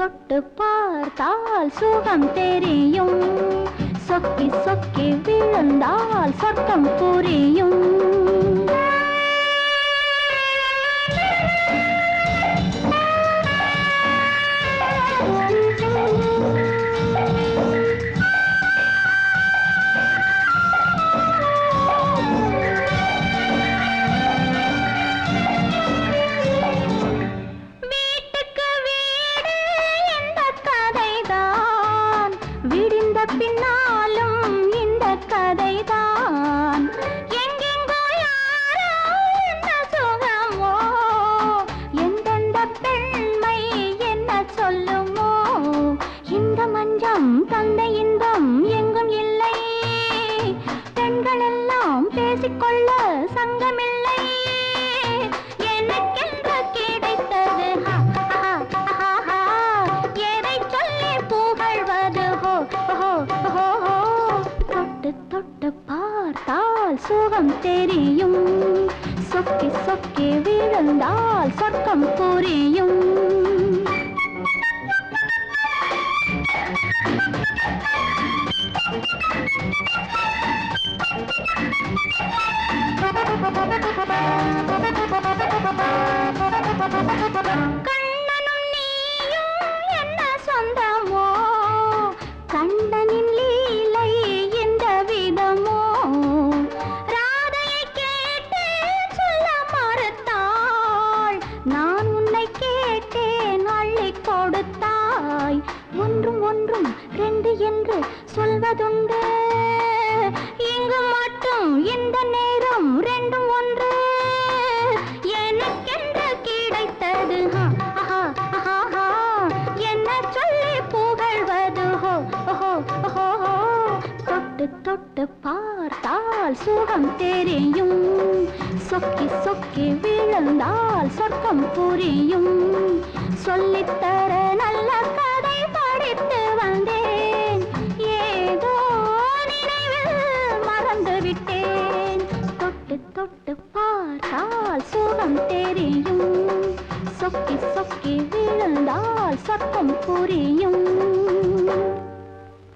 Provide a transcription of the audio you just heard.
தொட்டு பார்த்தால் சுகம் தெரியும் சொக்கி சொக்கி விழுந்தால் சொர்க்கம் புரியும் வீட்டுக்கு வீடு இந்த கதைதான் விடிந்த பின்னாலும் இந்த கதைதான் எங்கெங்கோ யாரோ என்ன சுகமோ எந்தெந்த பெண்மை என்ன சொல்லுமோ இந்த மஞ்சம் தந்த இன்பம் எங்கும் இல்லை பெண்கள் எல்லாம் பேசிக்கொள்ள சங்கமில்லை எனக்கென்று கிடைத்தது ஹா, ஹா, ஹா, ஹா. எதை சொல்லி புகழ்வது ஹோ, ஹோ, ஹோ, ஹோ. தொட்டு தொட்டு பார்த்தால் சுகம் தெரியும் சொக்கி சொக்கி விழுந்தால் சொர்க்கம் புரியும் கண்ணனும் நீயும் என்ன சொந்தமோ கண்ணனின் லீலை இந்த விதமோ ராதையை கேட்டு சொல்ல மறுத்தாள் நான் உன்னை கேட்டேன் அள்ளி கொடுத்தாய் ஒன்றும் ஒன்றும் ரெண்டு என்று சொல்வதுண்டு இங்கு மட்டும் இந்த நேரம் ரெண்டும் ஒன்று எனக்கென்று கிடைத்தது ஹா, ஆஹா, ஆஹா, ஆஹா. என்ன சொல்லி புகழ்வது ஹோ, ஹோ, ஹோ, ஹோ. தொட்டு தொட்டு பார்த்தால் சுகம் தெரியும் சொக்கி சொக்கி விழுந்தால் சொர்க்கம் புரியும் சொல்லித்தர நல்ல கதை படித்து வந்தேன் ஏதோ நினைவில் மறந்து விட்டேன் தொட்டு தொட்டு பார்த்தால் சுகம் தெரியும் சொக்கி சொக்கி விழுந்தால் சொர்க்கம் புரியும்